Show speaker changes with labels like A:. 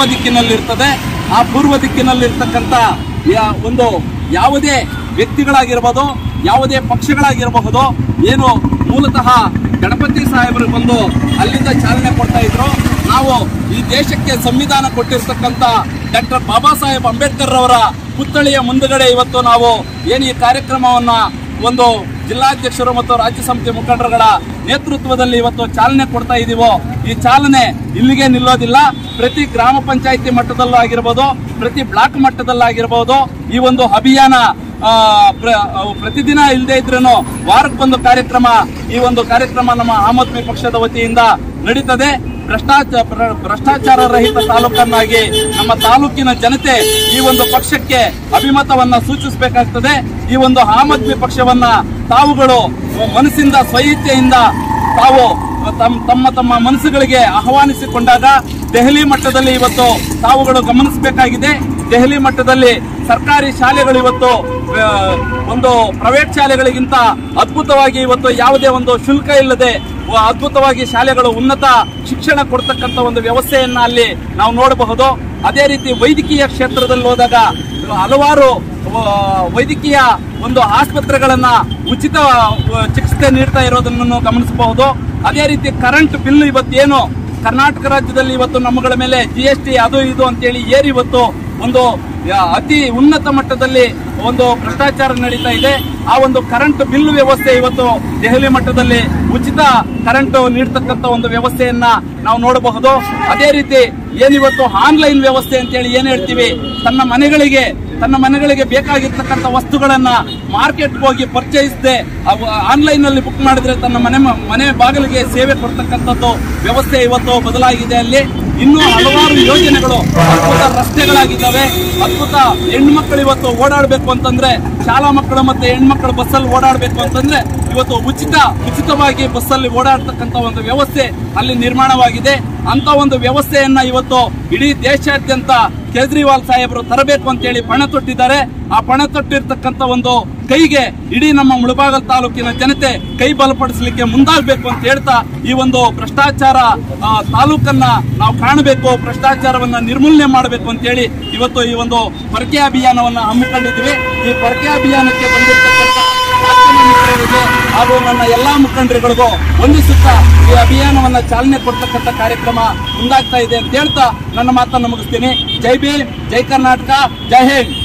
A: ದಿಕ್ಕಿನಲ್ಲಿರ್ತದೆ ಆ ಪೂರ್ವ ದಿಕ್ಕಿನಲ್ಲಿರ್ತಕ್ಕಂಥ ಯಾ- ಒಂದು ಯಾವುದೇ ವ್ಯಕ್ತಿಗಳಾಗಿರ್ಬೋದು ಯಾವುದೇ ಪಕ್ಷಗಳಾಗಿರಬಹುದು ಏನು ಮೂಲತಃ ಗಣಪತಿ ಸಾಹೇಬರು ಬಂದು ಅಲ್ಲಿಂದ ಚಾಲನೆ ಕೊಡ್ತಾ ಇದ್ರು ನಾವು ಈ ದೇಶಕ್ಕೆ ಸಂವಿಧಾನ ಕೊಟ್ಟಿರ್ತಕ್ಕಂಥ ಡಾಕ್ಟರ್ ಬಾಬಾ ಸಾಹೇಬ್ ಅಂಬೇಡ್ಕರ್ ಅವರ ಪುತ್ಥಳಿಯ ಮುಂದುಗಡೆ ಇವತ್ತು ನಾವು ಏನು ಈ ಕಾರ್ಯಕ್ರಮವನ್ನ ಒಂದು ಜಿಲ್ಲಾಧ್ಯಕ್ಷರು ಮತ್ತು ರಾಜ್ಯ ಸಮಿತಿ ಮುಖಂಡರುಗಳ ನೇತೃತ್ವದಲ್ಲಿ ಇವತ್ತು ಚಾಲನೆ ಕೊಡ್ತಾ ಇದೀವೋ ಈ ಚಾಲನೆ ಇಲ್ಲಿಗೆ ನಿಲ್ಲೋದಿಲ್ಲ ಪ್ರತಿ ಗ್ರಾಮ ಪಂಚಾಯಿತಿ ಮಟ್ಟದಲ್ಲೂ ಆಗಿರ್ಬೋದು ಪ್ರತಿ ಬ್ಲಾಕ್ ಮಟ್ಟದಲ್ಲಾಗಿರ್ಬೋದು ಈ ಒಂದು ಅಭಿಯಾನ ಆ, ಪ್ರ- ಅವು ಪ್ರತಿದಿನ ಇಲ್ಲದೆ ಇದ್ರೂ ವಾರಕ್ಕೊಂದು ಕಾರ್ಯಕ್ರಮ ಈ ಒಂದು ಕಾರ್ಯಕ್ರಮ ನಮ್ಮ ಆಮ್ ಆದ್ಮಿ ಪಕ್ಷದ ವತಿಯಿಂದ ನಡೀತದೆ ಭ್ರಷ್ಟಾಚಾರ ಭ್ರಷ್ಟಾಚಾರ ರಹಿತ ತಾಲೂಕನ್ನಾಗಿ ನಮ್ಮ ತಾಲೂಕಿನ ಜನತೆ ಈ ಒಂದು ಪಕ್ಷಕ್ಕೆ ಅಭಿಮತವನ್ನ ಸೂಚಿಸಬೇಕಾಗ್ತದೆ ಈ ಒಂದು ಆಮ್ ಆದ್ಮಿ ಪಕ್ಷವನ್ನ ತಾವುಗಳು ಮನಸ್ಸಿಂದ ಸ್ವಇಚ್ಛೆಯಿಂದ ತಾವು ತಮ್ಮ ತಮ್ಮ ತಮ್ಮ ಮನಸ್ಸುಗಳಿಗೆ ಆಹ್ವಾನಿಸಿಕೊಂಡಾಗ ದೆಹಲಿ ಮಟ್ಟದಲ್ಲಿ ಇವತ್ತು ತಾವುಗಳು ಗಮನಿಸಬೇಕಾಗಿದೆ ದೆಹಲಿ ಮಟ್ಟದಲ್ಲಿ ಸರ್ಕಾರಿ ಶಾಲೆಗಳು ಇವತ್ತು ಆ, ಒಂದು ಪ್ರೈವೇಟ್ ಶಾಲೆಗಳಿಗಿಂತ ಅದ್ಭುತವಾಗಿ ಇವತ್ತು ಯಾವುದೇ ಒಂದು ಶುಲ್ಕ ಇಲ್ಲದೆ ವ- ಅದ್ಭುತವಾಗಿ ಶಾಲೆಗಳು ಉನ್ನತ ಶಿಕ್ಷಣ ಕೊಡ್ತಕ್ಕಂಥ ಒಂದು ವ್ಯವಸ್ಥೆಯನ್ನ ಅಲ್ಲಿ ನಾವು ನೋಡಬಹುದು ಅದೇ ರೀತಿ ವೈದ್ಯಕೀಯ ಕ್ಷೇತ್ರದಲ್ಲಿ ಹೋದಾಗ ಹಲವಾರು ಆ, ವೈದ್ಯಕೀಯ ಒಂದು ಆಸ್ಪತ್ರೆಗಳನ್ನ ಉಚಿತ ಆ, ಚಿಕಿತ್ಸೆ ನೀಡ್ತಾ ಇರೋದನ್ನು ಗಮನಿಸಬಹುದು ಅದೇ ರೀತಿ ಕರೆಂಟ್ ಬಿಲ್ ಇವತ್ತೇನು ಕರ್ನಾಟಕ ರಾಜ್ಯದಲ್ಲಿ ಇವತ್ತು ನಮ್ಮಗಳ ಮೇಲೆ ಜಿ ಎಸ್ ಟಿ ಅದು ಇದು ಅಂತೇಳಿ ಏರಿ ಇವತ್ತು ಒಂದು ಆ, ಅತಿ ಉನ್ನತ ಮಟ್ಟದಲ್ಲಿ ಒಂದು ಭ್ರಷ್ಟಾಚಾರ ನಡೀತಾ ಇದೆ ಆ ಒಂದು ಕರೆಂಟ್ ಬಿಲ್ ವ್ಯವಸ್ಥೆ ಇವತ್ತು ದೆಹಲಿ ಮಟ್ಟದಲ್ಲಿ ಉಚಿತ ಕರೆಂಟ್ ನೀಡ್ತಕ್ಕಂಥ ಒಂದು ವ್ಯವಸ್ಥೆಯನ್ನ ನಾವು ನೋಡಬಹುದು ಅದೇ ರೀತಿ ಏನಿವತ್ತು ಆನ್ಲೈನ್ ವ್ಯವಸ್ಥೆ ಅಂತೇಳಿ ಏನ್ ಹೇಳ್ತೀವಿ ತನ್ನ ಮನೆಗಳಿಗೆ ತನ್ನ ಮನೆಗಳಿಗೆ ಬೇಕಾಗಿರ್ತಕ್ಕಂಥ ವಸ್ತುಗಳನ್ನ ಮಾರ್ಕೆಟ್ ಹೋಗಿ ಪರ್ಚೇಸ್ದೆ ಆನ್ಲೈನ್ ನಲ್ಲಿ ಬುಕ್ ಮಾಡಿದ್ರೆ ತನ್ನ ಮನೆ ಮನೆ ಬಾಗಿಲಿಗೆ ಸೇವೆ ಕೊಡ್ತಕ್ಕಂಥದ್ದು ವ್ಯವಸ್ಥೆ ಇವತ್ತು ಬದಲಾಗಿದೆ ಅಲ್ಲಿ ಇನ್ನೂ ಹಲವಾರು ಯೋಜನೆಗಳು ಅದ್ಭುತ ರಸ್ತೆಗಳಾಗಿದ್ದಾವೆ ಅದ್ಭುತ ಹೆಣ್ಮಕ್ಳು ಇವತ್ತು ಓಡಾಡಬೇಕು ಅಂತಂದ್ರೆ ಶಾಲಾ ಮಕ್ಕಳು ಮತ್ತೆ ಹೆಣ್ಮಕ್ಳು ಬಸ್ಸಲ್ಲಿ ಓಡಾಡಬೇಕು ಅಂತಂದ್ರೆ ಇವತ್ತು ಉಚಿತ ಉಚಿತವಾಗಿ ಬಸ್ಸಲ್ಲಿ ಓಡಾಡ್ತಕ್ಕಂಥ ಒಂದು ವ್ಯವಸ್ಥೆ ಅಲ್ಲಿ ನಿರ್ಮಾಣವಾಗಿದೆ ಅಂತ ಒಂದು ವ್ಯವಸ್ಥೆಯನ್ನ ಇವತ್ತು ಇಡೀ ದೇಶಾದ್ಯಂತ ಕೇಜ್ರಿವಾಲ್ ಸಾಹೇಬರು ತರಬೇಕು ಅಂತೇಳಿ ಪಣ ತೊಟ್ಟಿದ್ದಾರೆ ಆ ಪಣ ತೊಟ್ಟಿರ್ತಕ್ಕಂಥ ಒಂದು ಕೈಗೆ ಇಡೀ ನಮ್ಮ ಮುಳಬಾಗಲ್ ತಾಲೂಕಿನ ಜನತೆ ಕೈ ಬಲಪಡಿಸಲಿಕ್ಕೆ ಮುಂದಾಗಬೇಕು ಅಂತ ಹೇಳ್ತಾ ಈ ಒಂದು ಭ್ರಷ್ಟಾಚಾರ ಆ, ತಾಲೂಕನ್ನ ನಾವು ಕಾಣಬೇಕು ಭ್ರಷ್ಟಾಚಾರವನ್ನ ನಿರ್ಮೂಲನೆ ಮಾಡಬೇಕು ಅಂತ ಹೇಳಿ ಇವತ್ತು ಈ ಒಂದು ಪೊರಕೆ ಅಭಿಯಾನವನ್ನ ಹಮ್ಮಿಕೊಂಡಿದ್ವಿ ಈ ಪೊರಕೆ ಅಭಿಯಾನಕ್ಕೆ ಬಂದಿರತಕ್ಕಂಥ ಮಾಧ್ಯಮ ಮಿತ್ರರಿಗೆ ಹಾಗೂ ನನ್ನ ಎಲ್ಲಾ ಮುಖಂಡರುಗಳಿಗೂ ವಂದಿಸುತ್ತಾ ಈ ಅಭಿಯಾನವನ್ನ ಚಾಲನೆ ಕೊಡ್ತಕ್ಕಂಥ ಕಾರ್ಯಕ್ರಮ ಮುಂದಾಗ್ತಾ ಇದೆ ಅಂತ ಹೇಳ್ತಾ ನನ್ನ ಮಾತನ್ನು ಮುಗಿಸ್ತೀನಿ ಜೈ ಭೀಮ್ ಜೈ ಕರ್ನಾಟಕ ಜೈ ಹಿಂದ್